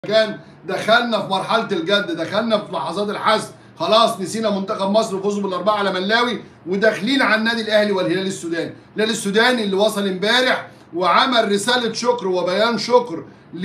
كان دخلنا في مرحله الجد دخلنا في لحظات الحسم خلاص نسينا منتخب مصر وفوزوا بالاربعه على ملاوي وداخلين على النادي الاهلي والهلال السوداني الهلال السوداني اللي وصل امبارح وعمل رساله شكر وبيان شكر ل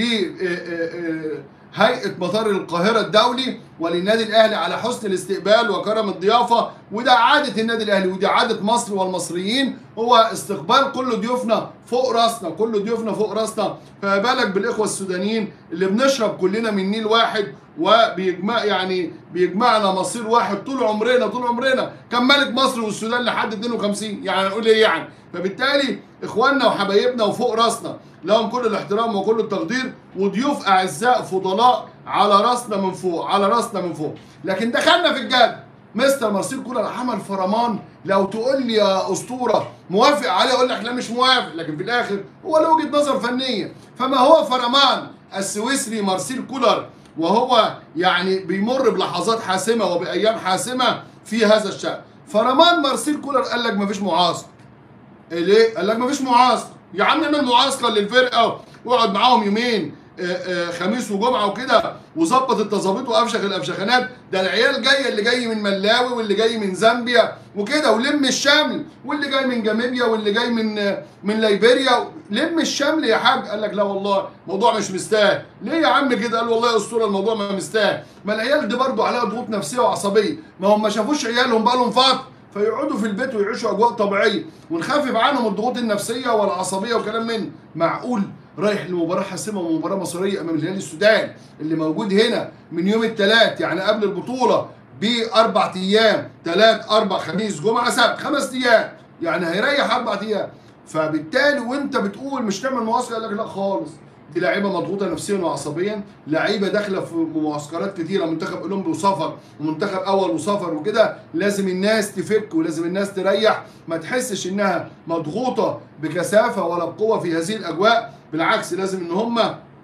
هيئه مطار القاهره الدولي وللنادي الاهلي على حسن الاستقبال وكرم الضيافه وده عاده النادي الاهلي ودي عاده مصر والمصريين هو استقبال كل ضيوفنا فوق راسنا كل ضيوفنا فوق راسنا فما بالك بالاخوه السودانيين اللي بنشرب كلنا من نيل واحد وبيجمع يعني بيجمعنا مصير واحد طول عمرنا طول عمرنا كان ملك مصر والسودان لحد 52 يعني نقول ايه يعني فبالتالي اخواننا وحبايبنا وفوق راسنا لهم كل الاحترام وكل التقدير وضيوف اعزاء فضلاء على راسنا من فوق على راسنا من فوق لكن دخلنا في الجد مستر مارسيل كولر عمل فرمان لو تقول لي يا اسطوره موافق عليه اقول لك لا مش موافق لكن في الاخر هو له وجهه نظر فنيه فما هو فرمان السويسري مارسيل كولر وهو يعني بيمر بلحظات حاسمه وبايام حاسمه في هذا الشان فرمان مارسيل كولر قال لك مفيش معاصر إيه ليه؟ قال لك مفيش معاصر يا عم اعمل معسكر للفرقه واقعد معاهم يومين خميس وجمعه وكده وظبط التظابيط وافشخ الافشخانات ده العيال جايه اللي جاي من ملاوي واللي جاي من زامبيا وكده ولم الشمل واللي جاي من جامبيا واللي جاي من من ليبيريا لم الشمل يا حاج قال لك لا والله الموضوع مش مستاهل ليه يا عم كده قال والله يا اسطوره الموضوع ما مستاهل ما العيال دي برضه عليها ضغوط نفسيه وعصبيه ما هم ما شافوش عيالهم بقى لهم فتره فيقعدوا في البيت ويعيشوا اجواء طبيعيه ونخفف عنهم الضغوط النفسيه والعصبيه وكلام من معقول رايح لمباراه حاسمه ومباراه مصريه امام الهلال السوداني اللي موجود هنا من يوم الثلاث يعني قبل البطوله باربع ايام ثلاث اربع خميس جمعه سبت خمس ايام يعني هيريح اربع ايام فبالتالي وانت بتقول مش تعمل معسكر قال لك لا خالص دي لعيبه مضغوطه نفسيا وعصبيا لعيبه داخله في معسكرات كتيره منتخب اولمبي وسفر ومنتخب اول وسفر وكده لازم الناس تفك ولازم الناس تريح ما تحسش انها مضغوطه بكثافه ولا بقوه في هذه الاجواء بالعكس لازم ان هم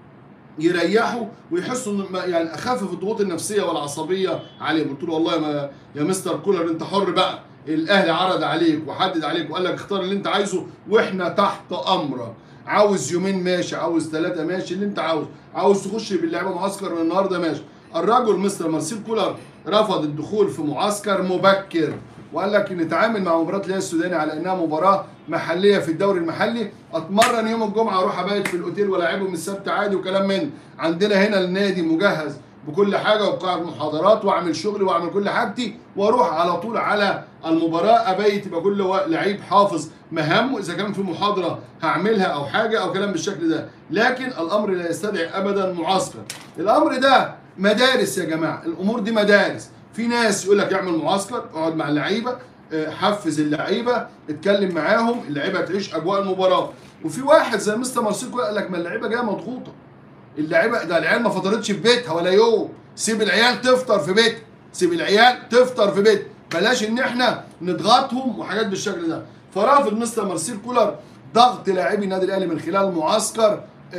يريحوا ويحسوا ان يعني اخفف الضغوط النفسيه والعصبيه عليهم قلت له والله ما يا مستر كولر انت حر بقى الاهلي عرض عليك وحدد عليك وقال لك اختار اللي انت عايزه واحنا تحت امرك عاوز يومين ماشي عاوز ثلاثة ماشي اللي انت عاوز عاوز تخش باللعيبه معسكر من النهارده ماشي الرجل مستر مارسيل كولر رفض الدخول في معسكر مبكر وقال لك نتعامل مع مباراه الهلال السوداني على انها مباراه محليه في الدوري المحلي اتمرن يوم الجمعه اروح ابيت في الاوتيل ولاعبهم من السبت عادي وكلام من عندنا هنا النادي مجهز بكل حاجه وقاعد محاضرات واعمل شغلي واعمل كل حاجتي واروح على طول على المباراه ابيت يبقى كل لعيب حافظ مهامه اذا كان في محاضره هعملها او حاجه او كلام بالشكل ده لكن الامر لا يستدعي ابدا معسكر الامر ده مدارس يا جماعه الامور دي مدارس في ناس يقول لك اعمل معسكر اقعد مع اللعيبه حفز اللعيبه اتكلم معاهم اللعيبه تعيش اجواء المباراه وفي واحد زي مستر مارسيلكو قال لك ما اللعيبه جايه مضغوطه اللعيبه ده العيال ما فطرتش في بيتها ولا يوم سيب العيال تفطر في بيتها سيب العيال تفطر في بيتها بلاش ان احنا نضغطهم وحاجات بالشكل ده فرافض مستر مارسيل كولر ضغط لاعبي النادي الاهلي من خلال معسكر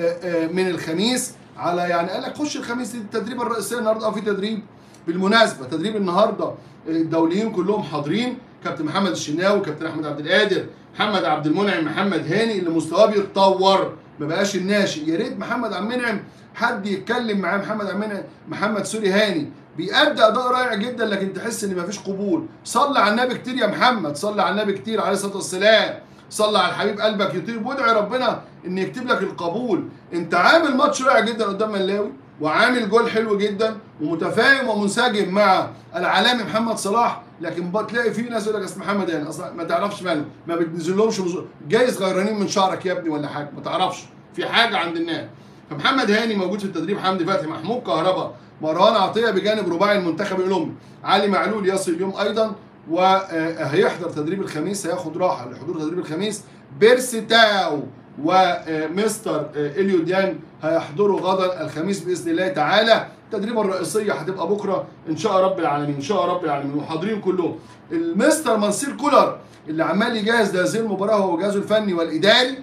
من الخميس على يعني قال لك خش الخميس التدريب الرئيسيه النهارده في تدريب بالمناسبه تدريب النهارده الدوليين كلهم حاضرين كابتن محمد الشناوي كابتن احمد عبد القادر محمد عبد المنعم محمد هاني اللي مستواه بيتطور ما بقاش الناشئ يا ريت محمد عبد المنعم حد يتكلم معاه محمد عبد المنعم محمد سوري هاني بيأدي اداء رائع جدا لكن تحس ان مفيش قبول صلي على النبي كتير يا محمد صلي على النبي كتير عليه الصلاه والسلام صلي على الحبيب قلبك يطيب وادعي ربنا ان يكتب لك القبول انت عامل ماتش رائع جدا قدام ملاوي وعامل جول حلو جدا ومتفاهم ومنسجم مع العالمي محمد صلاح لكن بتلاقي في ناس يقول لك اصل محمد يعني اصلا ما تعرفش ماله ما بتنزلهمش جايز غيرانين من شعرك يا ابني ولا حاجه ما تعرفش في حاجه عند الناس فمحمد هاني موجود في التدريب حمدي فتحي محمود كهربا مروان عطيه بجانب رباعي المنتخب الاولمبي علي معلول يصل اليوم ايضا وهيحضر تدريب الخميس هياخد راحه لحضور تدريب الخميس بيرسي تاو ومستر اليو ديان هيحضروا غدا الخميس باذن الله تعالى التدريبه الرئيسيه هتبقى بكره ان شاء رب العالمين ان شاء رب العالمين وحاضرين كلهم المستر منصير كولر اللي عمال يجهز لهذه المباراه هو جهازه الفني والاداري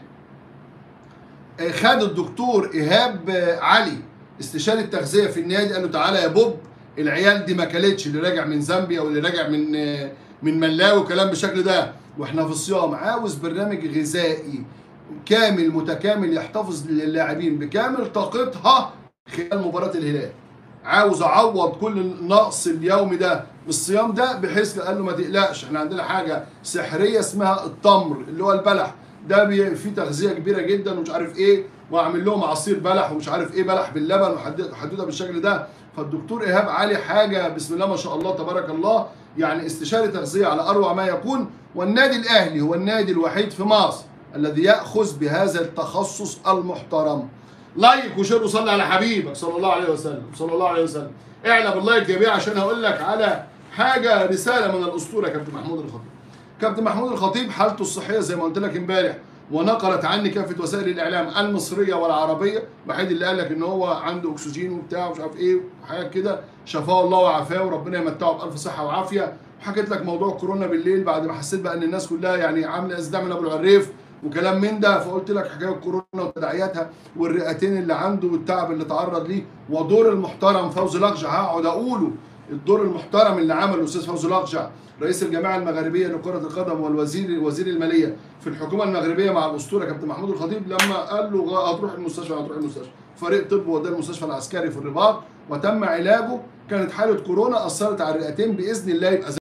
خد الدكتور ايهاب علي استشاري التغذيه في النادي قال له تعالى يا بوب العيال دي ما كلتش اللي راجع من زامبيا واللي راجع من من ملاوي وكلام بالشكل ده واحنا في الصيام عاوز برنامج غذائي كامل متكامل يحتفظ للاعبين بكامل طاقتها خلال مباراه الهلال عاوز اعوض كل النقص اليومي ده بالصيام ده بحيث قال له ما تقلقش احنا عندنا حاجه سحريه اسمها التمر اللي هو البلح ده بي- فيه تغذيه كبيره جدا ومش عارف ايه واعمل لهم عصير بلح ومش عارف ايه بلح باللبن وحد- وحدوده بالشكل ده فالدكتور ايهاب علي حاجه بسم الله ما شاء الله تبارك الله يعني استشاري تغذيه على اروع ما يكون والنادي الاهلي هو النادي الوحيد في مصر الذي ياخذ بهذا التخصص المحترم لايك وشير وصلي على حبيبك صلى الله عليه وسلم صلى الله عليه وسلم اعلى باللايك يا بيه عشان هقول لك على حاجه رساله من الاسطوره كابتن محمود الخطيب كابتن محمود الخطيب حالته الصحيه زي ما قلت لك امبارح ونقلت عني كافه وسائل الاعلام المصريه والعربيه الوحيد اللي قال لك ان هو عنده اكسجين وبتاع ومش عارف ايه وحاجات كده شفاه الله وعافاه وربنا يمتعه بالف صحه وعافيه وحكيت لك موضوع كورونا بالليل بعد ما حسيت بقى ان الناس كلها يعني عامله ازدحام من ابو العريف وكلام من ده فقلت لك حكايه كورونا وتداعياتها والرئتين اللي عنده والتعب اللي تعرض ليه ودور المحترم فوزي لقجع هقعد اقوله الدور المحترم اللي عمله الاستاذ فوزي لقجع رئيس الجماعه المغربيه لكره القدم والوزير وزير الماليه في الحكومه المغربيه مع الاسطوره كابتن محمود الخطيب لما قال له غ- هتروح المستشفى هتروح المستشفى فريق طب وداه المستشفى العسكري في الرباط وتم علاجه كانت حاله كورونا اثرت على الرئتين باذن الله يبقى